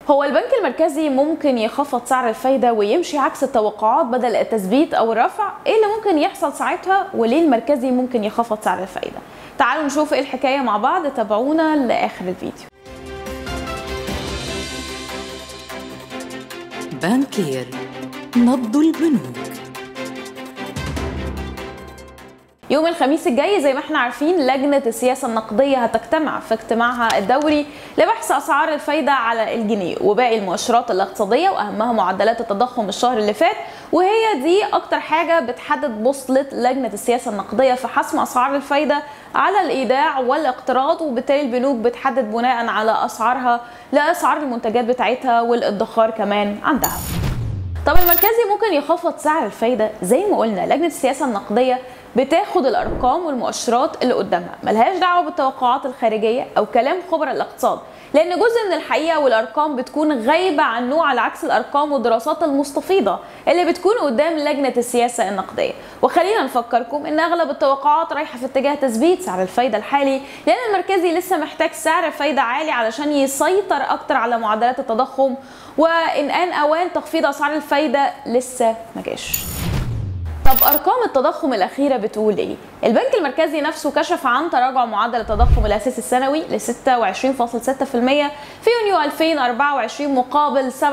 هو البنك المركزي ممكن يخفض سعر الفايدة ويمشي عكس التوقعات بدل التثبيت أو الرفع إيه اللي ممكن يحصل ساعتها وليه المركزي ممكن يخفض سعر الفايدة تعالوا نشوف إيه الحكاية مع بعض تابعونا لآخر الفيديو بانكير نبض البنوك يوم الخميس الجاي زي ما احنا عارفين لجنة السياسة النقدية هتجتمع في اجتماعها الدوري لبحث أسعار الفايدة على الجنيه وباقي المؤشرات الاقتصادية وأهمها معدلات التضخم الشهر اللي فات وهي دي أكتر حاجة بتحدد بوصلة لجنة السياسة النقدية في حسم أسعار الفايدة على الإيداع والاقتراض وبالتالي البنوك بتحدد بناء على أسعارها لأسعار المنتجات بتاعتها والادخار كمان عندها طب المركزي ممكن يخفض سعر الفايدة زي ما قلنا لجنة السياسة النقدية بتاخد الارقام والمؤشرات اللي قدامها ملهاش دعوه بالتوقعات الخارجيه او كلام خبراء الاقتصاد لان جزء من الحقيقه والارقام بتكون غايبه عنه على عكس الارقام والدراسات المستفيضه اللي بتكون قدام لجنه السياسه النقديه وخلينا نفكركم ان اغلب التوقعات رايحه في اتجاه تثبيت سعر الفايده الحالي لان المركزي لسه محتاج سعر فايده عالي علشان يسيطر اكتر على معدلات التضخم وان ان اوان تخفيض اسعار الفايده لسه ما جاش طب ارقام التضخم الاخيره بتقول ايه البنك المركزي نفسه كشف عن تراجع معدل التضخم الاساسي السنوي ل 26.6% في يونيو 2024 مقابل 27.1%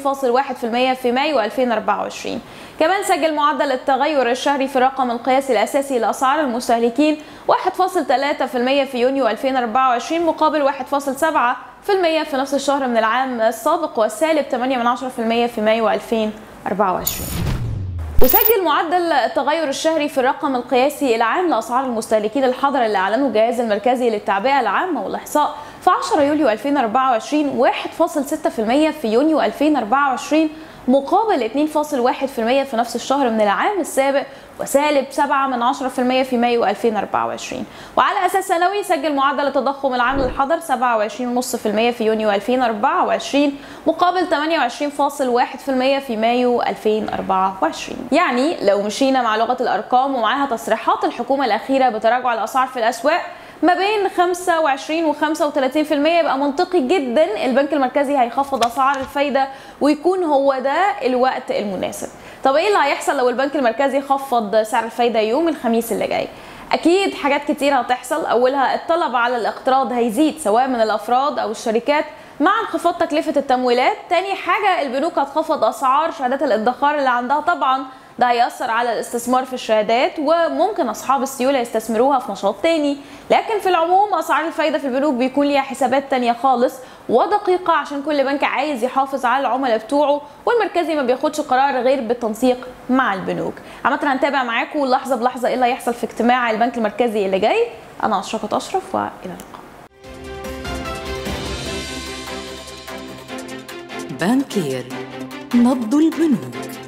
في مايو 2024 كمان سجل معدل التغير الشهري في الرقم القياسي الاساسي لاسعار المستهلكين 1.3% في يونيو 2024 مقابل 1.7% في نفس الشهر من العام السابق وسالب 8% في مايو 2024 وسجل معدل التغير الشهري في الرقم القياسي العام لاسعار المستهلكين الحاضر اللي اعلنه الجهاز المركزي للتعبئه العامه والاحصاء في 10 يوليو 2024 1.6% في يونيو 2024 مقابل 2.1% في نفس الشهر من العام السابق وسالب 7 من 10% في مايو 2024 وعلى اساس سنوي سجل معدل التضخم العام للحضر 27.5% في يونيو 2024 مقابل 28.1% في مايو 2024 يعني لو مشينا مع لغه الارقام ومعاها تصريحات الحكومه الاخيره بتراجع الاسعار في الاسواق ما بين 25 و 35% يبقى منطقي جدا البنك المركزي هيخفض اسعار الفايده ويكون هو ده الوقت المناسب. طب ايه اللي هيحصل لو البنك المركزي خفض سعر الفايده يوم الخميس اللي جاي؟ اكيد حاجات كتير هتحصل اولها الطلب على الاقتراض هيزيد سواء من الافراد او الشركات مع انخفاض تكلفه التمويلات تاني حاجه البنوك هتخفض اسعار شهادات الادخار اللي عندها طبعا ده هيأثر على الاستثمار في الشهادات وممكن أصحاب السيولة يستثمروها في نشاط تاني لكن في العموم أسعار الفايدة في البنوك بيكون ليها حسابات تانية خالص ودقيقة عشان كل بنك عايز يحافظ على العملاء بتوعه والمركزي ما بياخدش قرار غير بالتنسيق مع البنوك عامة هنتابع معاكم لحظة بلحظة ايه اللي هيحصل في اجتماع البنك المركزي اللي جاي أنا أشرقت أشرف وإلى اللقاء بانكير نبض البنوك